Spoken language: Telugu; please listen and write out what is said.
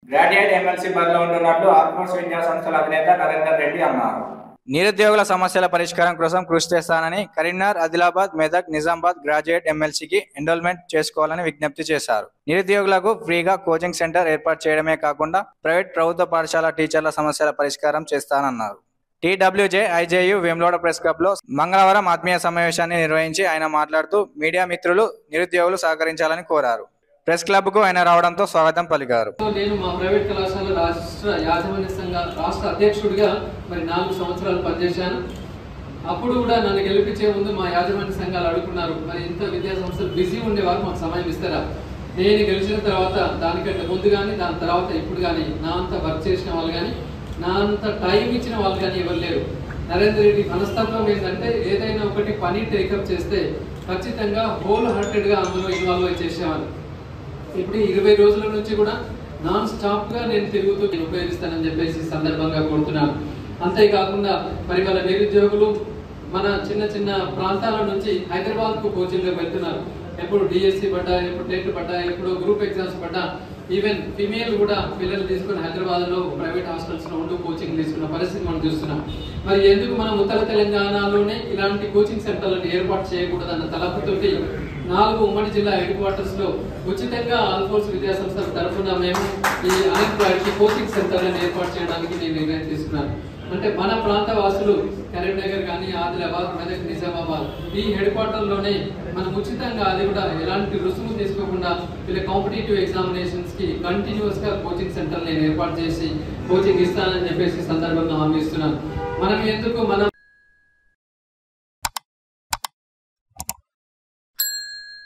గ్రాడ్యుయేట్ ఎమ్మెల్సీ బరిలో ఉంటున్నట్లు ఆర్ట్ఫోర్స్ విద్యా సంస్థల అధినేత నరేందర్ రెడ్డి అన్నారు నిరుద్యోగుల సమస్యల పరిష్కారం కోసం కృషి చేస్తానని కరీంనగర్ ఆదిలాబాద్ మెదక్ నిజామాబాద్ గ్రాడ్యుయేట్ ఎమ్మెల్సీకి ఎన్రోల్మెంట్ చేసుకోవాలని విజ్ఞప్తి చేశారు నిరుద్యోగులకు ఫ్రీగా కోచింగ్ సెంటర్ ఏర్పాటు చేయడమే కాకుండా ప్రైవేట్ ప్రభుత్వ పాఠశాల టీచర్ల సమస్యల పరిష్కారం చేస్తానన్నారు TWJ IJU Vemulawada press club లో మంగళవారం ఆత్మీయ సమావేశాన్ని నిర్వహించి ఆయన మాట్లాడుతూ మీడియా మిత్రులు నిరుద్యోగులు సహకరించాలని కోరారు ప్రెస్ క్లబ్ కు ఆయన రావడంతో స్వాగతం పలికారు నేను మా ప్రైవేట్ కళాశాల రాష్ట్ర యాజమాన్య సంఘ రాష్ట్ర అధ్యక్షుడిగా మరి నాలుగు సంవత్సరాలు పనిచేశాను అప్పుడు కూడా నన్ను గెలిపించే ముందు మా యాజమాన్య సంఘాలు అడుగుతున్నారు మరి ఇంత విద్యా సంస్థలు బిజీ ఉండేవారు మాకు సమయం ఇస్తారా నేను గెలిచిన తర్వాత దానికంటే ముందు కానీ దాని తర్వాత ఇప్పుడు కానీ నా అంత వర్క్ చేసిన వాళ్ళు కానీ నా అంత టైం ఇచ్చిన వాళ్ళు కానీ ఎవరు లేరు నరేంద్ర రెడ్డి మనస్తత్వం ఏంటంటే ఏదైనా ఒకటి పని టేకప్ చేస్తే ఖచ్చితంగా హోల్ హార్టెడ్గా అందులో ఇన్వాల్వ్ అయి చేసేవాళ్ళు ఇప్పుడు ఈ ఇరవై రోజుల నుంచి కూడా నాన్ స్టాప్ గా నేను తిరుగుతూ నేను ఉపయోగిస్తానని చెప్పేసి ఈ సందర్భంగా కోరుతున్నాను అంతేకాకుండా మరి వాళ్ళ నిరుద్యోగులు మన చిన్న చిన్న ప్రాంతాల నుంచి హైదరాబాద్ కు కోచింగ్ వెళ్తున్నారు ఎప్పుడు డిఎస్సి పడ్డా ఎప్పుడు టెట్ పడ్డా ఎప్పుడు గ్రూప్ ఎగ్జామ్స్ పడ్డా ఈవెన్ ఫిమేల్ కూడా పిల్లలు తీసుకుని హైదరాబాద్ లో ప్రైవేట్ హాస్టల్స్ లో ఉంటూ కోచింగ్ తీసుకున్న పరిస్థితి మనం చూస్తున్నాం మరి ఎందుకు మనం ఉత్తర తెలంగాణలోనే ఇలాంటి కోచింగ్ సెంటర్లను ఏర్పాటు చేయకూడదన్న తలపుతోటి నాలుగు ఉమ్మడి జిల్లా హెడ్ క్వార్టర్స్ లో ఉచితంగా ఆల్ఫోర్స్ విద్యా సంస్థల తరఫున మేము ఈ అన్ఎంప్లాయిడ్ కోచింగ్ సెంటర్లను ఏర్పాటు చేయడానికి నేను నిర్ణయం తీసుకున్నాను అంటే మన ప్రాంత వాసులు కరీంనగర్ కానీ ఆదిలాబాద్ మెదక్ నిజామాబాద్ ఈ హెడ్ క్వార్టర్ లోనే మనం ఉచితంగా అది కూడా ఎలాంటి రుసుము తీసుకోకుండా వీళ్ళ కాంపిటేటివ్ ఎగ్జామినేషన్స్ కి కంటిన్యూస్ గా కోచింగ్ సెంటర్ నేను ఏర్పాటు చేసి కోచింగ్ ఇస్తానని చెప్పేసి సందర్భంగా హామీ ఇస్తున్నాను మనం ఎందుకు మనం